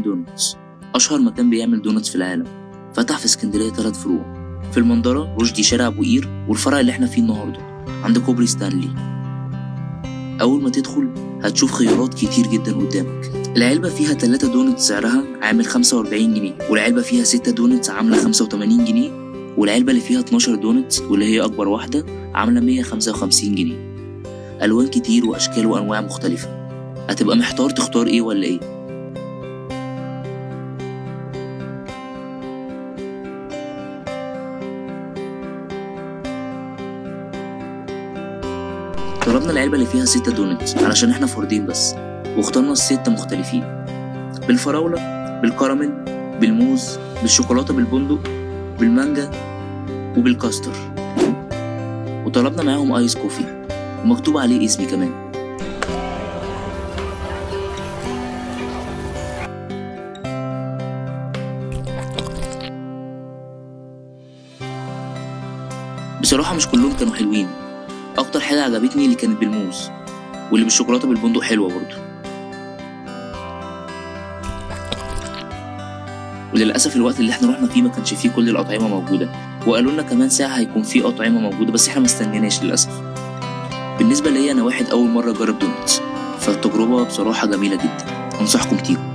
دونتس أشهر مكان بيعمل دونتس في العالم فتح في اسكندرية تلات فروع في المنظرة رشدي شارع أبو قير والفرع اللي احنا فيه النهاردة عند كوبري ستانلي أول ما تدخل هتشوف خيارات كتير جدا قدامك العلبة فيها تلاتة دونتس سعرها عامل خمسة وأربعين جنيه والعلبة فيها ستة دونتس عاملة خمسة وتمانين جنيه والعلبة اللي فيها 12 دونتس واللي هي أكبر واحدة عاملة 155 جنيه ألوان كتير وأشكال وأنواع مختلفة هتبقى محتار تختار إيه ولا إيه طلبنا العلبة اللي فيها ستة دونتس علشان احنا فردين بس واخترنا الستة مختلفين بالفراولة بالكراميل بالموز بالشوكولاتة بالبندق بالمانجا وبالكاستر وطلبنا معاهم ايس كوفي ومكتوب عليه اسمي كمان بصراحة مش كلهم كانوا حلوين أكتر حاجة عجبتني اللي كانت بالموز واللي بالشوكولاتة بالبندق حلوة برضه وللأسف الوقت اللي احنا رحنا فيه ما كانش فيه كل الأطعمة موجودة وقالوا لنا كمان ساعة هيكون فيه أطعمة موجودة بس احنا ما استنيناش للأسف بالنسبة ليا أنا واحد أول مرة أجرب دونتس فالتجربة بصراحة جميلة جدا أنصحكم تيجوا